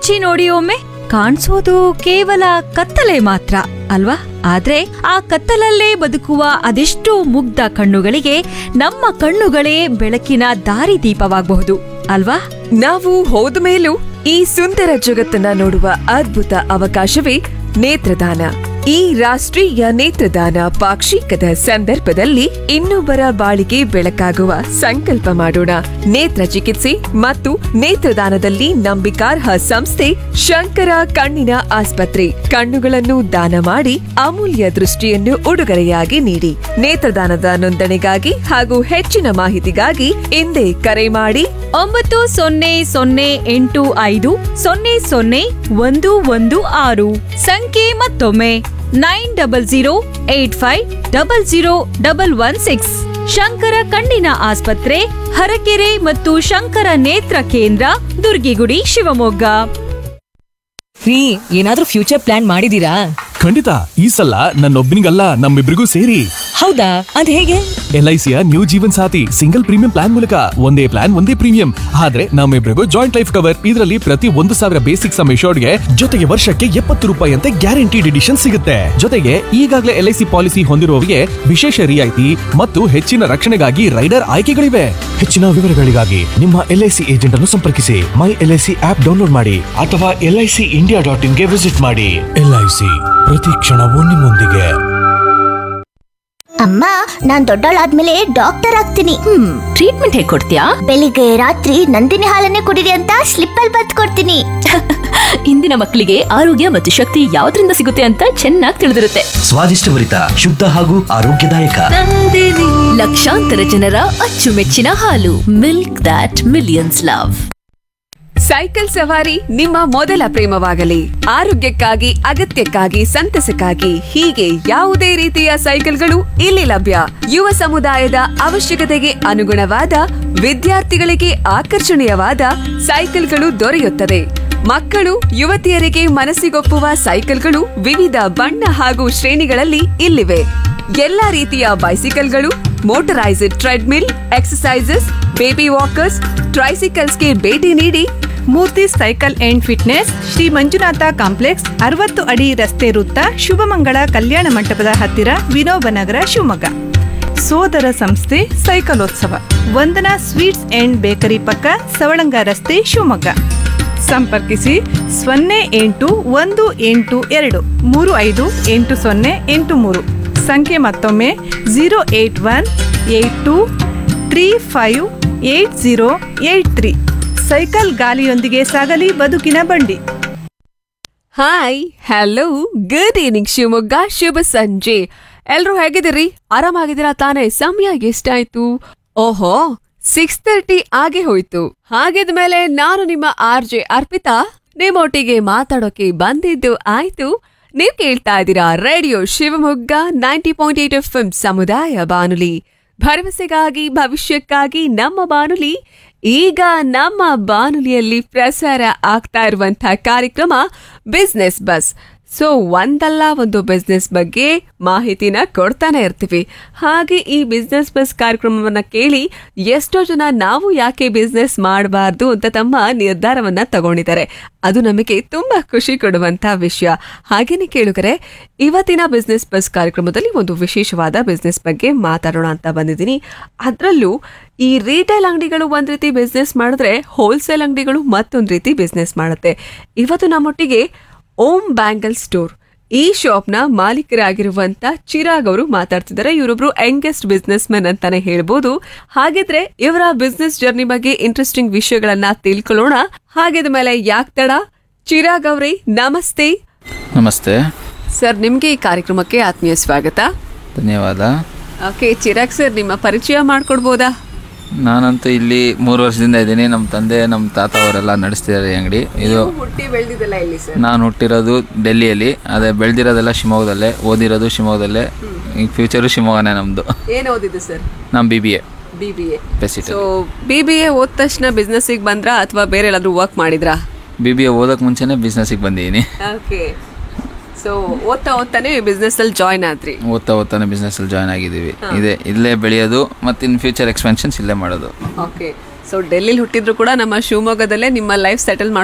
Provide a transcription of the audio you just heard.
ಮುಚ್ಚಿ ನೋಡಿ ಒಮ್ಮೆ ಕಾಣಿಸೋದು ಕೇವಲ ಕತ್ತಲೆ ಮಾತ್ರ ಅಲ್ವಾ ಆದ್ರೆ ಆ ಕತ್ತಲಲ್ಲೇ ಬದುಕುವ ಅದೆಷ್ಟೋ ಮುಗ್ಧ ಕಣ್ಣುಗಳಿಗೆ ನಮ್ಮ ಕಣ್ಣುಗಳೇ ಬೆಳಕಿನ ದಾರಿದೀಪವಾಗಬಹುದು ಅಲ್ವಾ ನಾವು ಹೋದ ಮೇಲೂ ಈ ಸುಂದರ ಜಗತ್ತನ್ನ ನೋಡುವ ಅದ್ಭುತ ಅವಕಾಶವೇ ನೇತ್ರದಾನ ಈ ರಾಷ್ಟ್ರೀಯ ನೇತ್ರದಾನ ಪಾಕ್ಷಿಕದ ಸಂದರ್ಭದಲ್ಲಿ ಇನ್ನೊಬ್ಬರ ಬಾಳಿಗೆ ಬೆಳಕಾಗುವ ಸಂಕಲ್ಪ ಮಾಡೋಣ ನೇತ್ರ ಚಿಕಿತ್ಸೆ ಮತ್ತು ನೇತ್ರದಾನದಲ್ಲಿ ನಂಬಿಕಾರ್ಹ ಸಂಸ್ಥೆ ಶಂಕರ ಕಣ್ಣಿನ ಆಸ್ಪತ್ರೆ ಕಣ್ಣುಗಳನ್ನು ದಾನ ಮಾಡಿ ಅಮೂಲ್ಯ ದೃಷ್ಟಿಯನ್ನು ಉಡುಗೊರೆಯಾಗಿ ನೀಡಿ ನೇತ್ರದಾನದ ನೋಂದಣಿಗಾಗಿ ಹಾಗೂ ಹೆಚ್ಚಿನ ಮಾಹಿತಿಗಾಗಿ ಹಿಂದೆ ಕರೆ ಮಾಡಿ ಒಂಬತ್ತು ಸೊನ್ನೆ ಸೊನ್ನೆ ಎಂಟು ಐದು ಸೊನ್ನೆ ಸೊನ್ನೆ ಒಂದು ಒಂದು ಆರು ಸಂಖ್ಯೆ ಮತ್ತೊಮ್ಮೆ nine double zero eight five double zero double one six Shankara ಕಣ್ಣಿನ ಆಸ್ಪತ್ರೆ ಹರಕೆರೆ ಮತ್ತು ಶಂಕರ ನೇತ್ರ ಕೇಂದ್ರ ದುರ್ಗಿಗುಡಿ ಶಿವಮೊಗ್ಗ ರೀ ಏನಾದ್ರೂ ಫ್ಯೂಚರ್ ಪ್ಲಾನ್ ಮಾಡಿದೀರಾ ಖಂಡಿತ ಈ ಸಲ ನನ್ನೊಬ್ಬನಿಗಲ್ಲ ನಮ್ಮಿಬ್ರಿಗೂ ಸೇರಿ ಹೌದಾ ಅದ್ ಹೇಗೆ ಎಲ್ ಐ ಸಿಯ new Jeevan Saathi single premium plan ಮೂಲಕ ಒಂದೇ ಪ್ಲಾನ್ ಒಂದೇ ಪ್ರೀಮಿಯಂ ಆದ್ರೆ ನಮ್ಮಿಬ್ರಿಗೂ ಜಾಯಿಂಟ್ ಲೈಫ್ ಕವರ್ ಇದರಲ್ಲಿ ಪ್ರತಿ ಒಂದು ಸಾವಿರ ಬೇಸಿಕ್ ಸಮ್ ಗೆ ಜೊತೆಗೆ ವರ್ಷಕ್ಕೆ ಎಪ್ಪತ್ತು ರೂಪಾಯಿ ಅಂತೆ ಗ್ಯಾರಂಟಿಡ್ ಎಡಿಷನ್ ಸಿಗುತ್ತೆ ಜೊತೆಗೆ ಈಗಾಗಲೇ ಎಲ್ ಐ ಸಿ ಪಾಲಿಸಿ ಹೊಂದಿರುವವರಿಗೆ ವಿಶೇಷ ರಿಯಾಯಿತಿ ಮತ್ತು ಹೆಚ್ಚಿನ ರಕ್ಷಣೆಗಾಗಿ ರೈಡರ್ ಆಯ್ಕೆಗಳಿವೆ ಹೆಚ್ಚಿನ ವಿವರಗಳಿಗಾಗಿ ನಿಮ್ಮ ಎಲ್ ಐ ಸಿ ಏಜೆಂಟ್ ಅನ್ನು ಸಂಪರ್ಕಿಸಿ my L I C app download ಮಾಡಿ ಅಥವಾ L I C India dot ಇನ್ಗೆ ವಿಸಿಟ್ ಮಾಡಿ ಎಲ್ ಐ ಸಿ ಪ್ರತಿ ಕ್ಷಣವೂ ನಿಮ್ಮೊಂದಿಗೆ ಅಮ್ಮ ನಾನ್ ದೊಡ್ಡವಳಾದ್ಮೇಲೆ ಡಾಕ್ಟರ್ ಆಗ್ತೀನಿ ಹ್ಮ್ ಟ್ರೀಟ್ಮೆಂಟ್ ಹೇಗ್ ಕೊಡ್ತೀಯಾ ಬೆಳಿಗ್ಗೆ ರಾತ್ರಿ ನಂದಿನಿ ಹಾಲನ್ನೇ ಕುಡಿರಿ ಅಂತ ಸ್ಲಿಪ್ ಅಲ್ಲಿ ಬತ್ ಕೊಡ್ತೀನಿ ಇಂದಿನ ಮಕ್ಕಳಿಗೆ ಆರೋಗ್ಯ ಮತ್ತು ಶಕ್ತಿ ಯಾವ್ದ್ರಿಂದ ಸಿಗುತ್ತೆ ಅಂತ ಚೆನ್ನಾಗಿ ತಿಳಿದಿರುತ್ತೆ ಸ್ವಾದಿಷ್ಟಭರಿತ ಶುದ್ಧ ಹಾಗೂ ಆರೋಗ್ಯದಾಯಕ ಲಕ್ಷಾಂತರ ಜನರ ಅಚ್ಚುಮೆಚ್ಚಿನ ಹಾಲು milk that millions love cycle ಸವಾರಿ ನಿಮ್ಮ ಮೊದಲ ಪ್ರೇಮವಾಗಲಿ ಆರೋಗ್ಯಕ್ಕಾಗಿ ಅಗತ್ಯಕ್ಕಾಗಿ ಸಂತಸಕ್ಕಾಗಿ ಹೀಗೆ ಯಾವುದೇ ರೀತಿಯ ಸೈಕಲ್ಗಳು ಇಲ್ಲಿ ಲಭ್ಯ ಯುವ ಸಮುದಾಯದ ಅವಶ್ಯಕತೆಗೆ ಅನುಗುಣವಾದ ವಿದ್ಯಾರ್ಥಿಗಳಿಗೆ ಆಕರ್ಷಣೀಯವಾದ ಸೈಕಲ್ಗಳು ದೊರೆಯುತ್ತದೆ ಮಕ್ಕಳು ಯುವತಿಯರಿಗೆ ಮನಸ್ಸಿಗೊಪ್ಪುವ ಸೈಕಲ್ಗಳು ವಿವಿಧ ಬಣ್ಣ ಹಾಗೂ ಶ್ರೇಣಿಗಳಲ್ಲಿ ಇಲ್ಲಿವೆ ಎಲ್ಲಾ ರೀತಿಯ ಬೈಸಿಕಲ್ಗಳು motorised treadmill exercises baby walkers ಟ್ರೈಸಿಕಲ್ಸ್ಗೆ ಭೇಟಿ ನೀಡಿ Murthy cycle and fitness Shri Manjunatha complex ಅರವತ್ತು ಅಡಿ ರಸ್ತೆ ವೃತ್ತ ಶುಭಮಂಗಳ ಕಲ್ಯಾಣ ಮಂಟಪದ ಹತ್ತಿರ ವಿನೋಬನಗರ ಶಿವಮೊಗ್ಗ ಸೋದರ ಸಂಸ್ಥೆ ಸೈಕಲೋತ್ಸವ ವಂದನಾ ಸ್ವೀಟ್ಸ್ ಅಂಡ್ ಬೇಕರಿ ಪಕ್ಕ ಸವಳಂಗ ರಸ್ತೆ ಶಿವಮೊಗ್ಗ ಸಂಪರ್ಕಿಸಿ ಸೊನ್ನೆ ಎಂಟು ಒಂದು ಎಂಟು ಎರಡು ಮೂರು ಐದು ಎಂಟು ಸೊನ್ನೆ ಎಂಟು ಮೂರು ಸಂಖ್ಯೆ ಮತ್ತೊಮ್ಮೆ zero eight one eight two three five eight zero eight three cycle ಗಾಲಿಯೊಂದಿಗೆ ಸಾಗಲಿ ಬದುಕಿನ ಬಂಡಿ hi hello good evening Shivamogga ಶುಭ ಸಂಜೆ ಎಲ್ರೂ ಹೇಗಿದ್ದೀರಿ ಆರಾಮಾಗಿದ್ದೀರಾ ತಾನೇ ಸಮಯ ಎಷ್ಟಾಯ್ತು ಓಹೋ ಸಿಕ್ಸ್ ತರ್ಟಿ ಆಗೆ ಹೋಯ್ತು ಹಾಗಿದ್ಮೇಲೆ ನಾನು ನಿಮ್ಮ ಆರ್ ಜೆ ಅರ್ಪಿತಾ ನಿಮ್ಮೊಟ್ಟಿಗೆ ಮಾತಾಡೋಕೆ ಬಂದಿದ್ದು ಆಯ್ತು ನೀವ್ ಕೇಳ್ತಾ ಇದ್ದೀರಾ radio Shivamogga ninety point eight F ಸಮುದಾಯ ಬಾನುಲಿ ಭರವಸೆಗಾಗಿ ಭವಿಷ್ಯಕ್ಕಾಗಿ ನಮ್ಮ ಬಾನುಲಿ ಈಗ ನಮ್ಮ ಬಾನುಲಿಯಲ್ಲಿ ಪ್ರಸಾರ ಆಗ್ತಾ ಇರುವಂತಹ ಕಾರ್ಯಕ್ರಮ ಬಿಸ್ನೆಸ್ ಬಸ್ ಸೊ ಒಂದಲ್ಲ ಒಂದು ಬಿಸ್ನೆಸ್ ಬಗ್ಗೆ ಮಾಹಿತಿನ ಕೊಡ್ತಾನೆ ಇರ್ತೀವಿ ಹಾಗೆ ಈ ಬಿಸ್ನೆಸ್ ಬಸ್ ಕಾರ್ಯಕ್ರಮವನ್ನ ಕೇಳಿ ಎಷ್ಟೋ ಜನ ನಾವು ಯಾಕೆ ಬಿಸ್ನೆಸ್ ಮಾಡಬಾರ್ದು ಅಂತ ತಮ್ಮ ನಿರ್ಧಾರವನ್ನ ತಗೊಂಡಿದ್ದಾರೆ ಅದು ನಮಗೆ ತುಂಬಾ ಖುಷಿ ಕೊಡುವಂತ ವಿಷಯ ಹಾಗೇನೆ ಕೇಳುಗರೆ ಇವತ್ತಿನ ಬಿಸ್ನೆಸ್ ಬಸ್ ಕಾರ್ಯಕ್ರಮದಲ್ಲಿ ಒಂದು ವಿಶೇಷವಾದ ಬಿಸ್ನೆಸ್ ಬಗ್ಗೆ ಮಾತಾಡೋಣ ಅಂತ ಬಂದಿದ್ದೀನಿ ಅದರಲ್ಲೂ ಈ ರಿಟೇಲ್ ಅಂಗಡಿಗಳು ಒಂದ್ ರೀತಿ ಬಿಸ್ನೆಸ್ ಮಾಡಿದ್ರೆ ಹೋಲ್ಸೇಲ್ ಅಂಗಡಿಗಳು ಮತ್ತೊಂದು ರೀತಿ ಬಿಸ್ನೆಸ್ ಮಾಡುತ್ತೆ ಇವತ್ತು ನಮ್ಮೊಟ್ಟಿಗೆ ಓಂ ಬ್ಯಾಂಗಲ್ ಸ್ಟೋರ್ ಈ ಶಾಪ್ನ ಮಾಲೀಕರಾಗಿರುವಂತ ಚಿರಾಗ್ ಅವರು ಮಾತಾಡ್ತಿದ್ದಾರೆ ಇವರೊಬ್ರು ಯಂಗೆಸ್ಟ್ ಬಿಸ್ನೆಸ್ ಮ್ಯಾನ್ ಅಂತಾನೆ ಹೇಳ್ಬೋದು ಹಾಗಿದ್ರೆ ಇವರ ಬಿಸ್ನೆಸ್ ಜರ್ನಿ ಬಗ್ಗೆ ಇಂಟ್ರೆಸ್ಟಿಂಗ್ ವಿಷಯಗಳನ್ನ ತಿಳ್ಕೊಳ್ಳೋಣ ಹಾಗಿದ ಮೇಲೆ ಯಾಕ್ ತಡ ಚಿರಾಗ್ ಅವ್ರೆ ನಮಸ್ತೆ ನಮಸ್ತೆ ಸರ್ ನಿಮ್ಗೆ ಈ ಕಾರ್ಯಕ್ರಮಕ್ಕೆ ಆತ್ಮೀಯ ಸ್ವಾಗತ ಧನ್ಯವಾದ ಓಕೆ ಚಿರಾಗ್ ಸರ್ ನಿಮ್ಮ ಪರಿಚಯ ಮಾಡ್ಕೊಡ್ಬೋದಾ ನಾನಂತೂ ಇಲ್ಲಿ ಮೂರು ವರ್ಷದಿಂದ ಇದ್ದೀನಿ ನಮ್ಮ ತಂದೆ ನಮ್ಮ ತಾತ ಅವರೆಲ್ಲ ನಡೆಸ್ತಿದ್ದಾರೆ ಈ ಅಂಗಡಿ ಇದು ಹುಟ್ಟಿ ಬೆಳೆದಿದ್ದಲ್ಲ ಇಲ್ಲಿ ಸರ್ ನಾನು ಹುಟ್ಟಿರೋದು ಡೆಲ್ಲಿಯಲ್ಲಿ ಅದೇ ಬೆಳೆದಿರೋದೆಲ್ಲ ಶಿವಮೊಗ್ಗದಲ್ಲೇ ಓದಿರೋದು ಶಿವಮೊಗ್ಗದಲ್ಲೇ ಈಗ ಫ್ಯೂಚರು ಶಿವಮೊಗ್ಗನೇ ನಮ್ಮದು ಏನ್ ಓದಿದ್ದು ಸರ್ ನಮ್ಮ B B A B B A ಬೆಸಿಟ್ ಸೊ ಬಿ ಬಿ ಎ ಓದ್ ತಕ್ಷಣ ಬಿಸ್ನೆಸ್ಸಿಗೆ ಬಂದ್ರಾ ಅಥವಾ ಬೇರೆ ಎಲ್ಲಾದ್ರೂ ವರ್ಕ್ ಮಾಡಿದ್ರಾ ಬಿ ಬಿ ಎ ಓದೋಕೆ ಮುಂಚೆನೇ ಬಿಸ್ನೆಸ್ಸಿಗೆ ಬಂದಿದ್ದೀನಿ ಓಕೆ ಸೊ ಓದ್ತಾ ಓದ್ತಾನೆ ಬಿಸ್ನೆಸ್ ಅಲ್ಲಿ ಜಾಯ್ನ್ ಆದ್ರಿ ಓದ್ತಾ ಓದ್ತಾನೆ ಬಿಸ್ನೆಸ್ಸಲ್ಲಿ ಜಾಯ್ನ್ ಆಗಿದ್ದೀವಿ ಇದೆ ಇಲ್ಲೇ ಬೆಳೆಯೋದು ಮತ್ತು ಇನ್ ಫ್ಯೂಚರ್ ಎಕ್ಸ್ಪೆನ್ಷನ್ಸ್ ಇಲ್ಲೇ ಮಾಡೋದು ಓಕೆ ಸೊ ಡೆಲ್ಲಿಲಿ ಹುಟ್ಟಿದ್ರು ಕೂಡ ನಮ್ಮ ಶಿವಮೊಗ್ಗದಲ್ಲೇ ನಿಮ್ಮ ಲೈಫ್ ಸೆಟಲ್